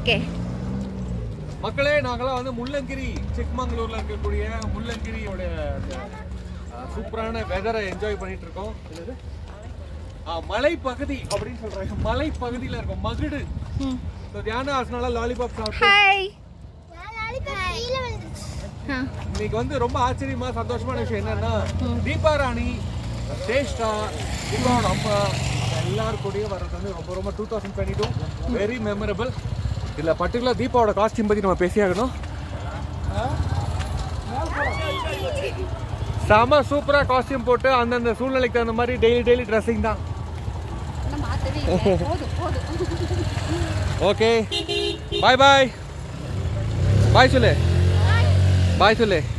Okay மக்களே நாங்களாம் வந்து முள்ளங்கிரி சிக்மங்களூர்ல இருக்கக்கூடிய முள்ளங்கிரியோட அந்த, அஹ், சூப்பரான வெதரை என்ஜாய் பண்ணிட்டு இருக்கோம் என்னது? ஆ, மலைப்பகுதி அப்படின்னு சொல்றாங்க மலைப்பகுதியில இருக்கோம் மகிடு ஸோ தியானா அதனால லாலிபாப் சாப்பிட்டு ஹாய் இன்னைக்கு வந்து ரொம்ப ஆச்சரியமா சந்தோஷமான விஷயம் என்னன்னா தீபா ராணி சேஷ்டா தீபாவோட அம்மா எல்லாரும் கூடயும் வர்றது வந்து ரொம்ப ரொம்ப two thousand twenty two very memorable இதில் பர்டிகுலர் தீபாவோட காஸ்டியூம் பற்றி நம்ம பேசியாகணும் செம சூப்பராக காஸ்டியூம் போட்டு அந்தந்த சூழ்நிலைக்கு தகுந்த மாதிரி டெய்லி டெய்லி ட்ரெஸ்ஸிங் தான் ஓகே பாய் பாய் பாய் சொல்லு பாய் சொல்லு